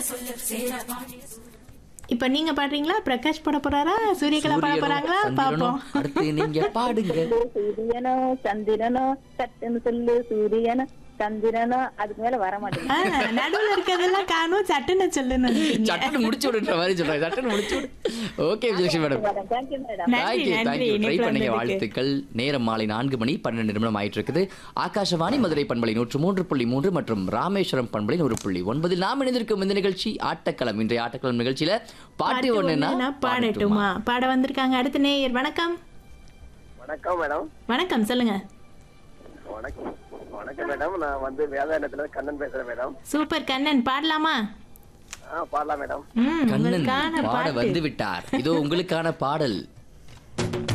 இப்ப நீங்க பாடுறீங்களா பிரகாஷ் பாட போறாரா சூரியகலா பாட சூரியனும் போறாங்களா சந்திரனும் பாப்போம் அடுத்து நீங்க பாடுங்க சூரியனோ சந்திரனோ சட்டுன்னு சொல்லு சூரியனோ சந்திரனோ அதுக்கு மேல வர மாட்டேங்குது ஆ, நடுவுல இருக்கிறதெல்லாம் காணும் சட்டுன்னு சொல்லுன்னு நினைக்கிறீங்க. சட்டுன்னு முடிச்சு விடுன்ற மாதிரி சொல்றாங்க சட்டுன்னு முடிச்சு விடு okay Vijayalakshmi madam madam thank you madam நன்றி தேங்க்யூ நன்றி தேங்க்யூ ட்ரை இணைப்புல பண்ணீங்க வந்ததுக்கு. வாழ்த்துக்கள் நேரம் மாலை நான்கு மணி பன்னெண்டு நிமிடம் ஆயிட்டு இருக்குது ஆகாஷவாணி மதுரை பண்பலை நூற்று மூன்று புள்ளி மூன்று மற்றும் ராமேஸ்வரம் பண்பலை நூறு புள்ளி ஒன்பதில் நாம் இணைந்திருக்கும் இந்த நிகழ்ச்சி ஆட்டக்களம் இன்றைய ஆட்டக்களம் நிகழ்ச்சியில பாட்டு பாட்டு ஒண்ணுன்னா ஒண்ணுன்னா பாடட்டுமா பாட வந்திருக்காங்க அடுத்த நேயர் வணக்கம் வணக்கம் மேடம் வணக்கம் சொல்லுங்க வணக்கம் வணக்கம் மேடம் நான் வந்து வேதாயணத்துல இருந்து கண்ணன் பேசுறேன் மேடம் சூப்பர் கண்ணன் பாடலாமா ஆ பாடலாம் மேடம் ம் கண்ணன் உங்களுக்கான பாட பாட்டு வந்து விட்டார் இதோ உங்களுக்கான பாடல்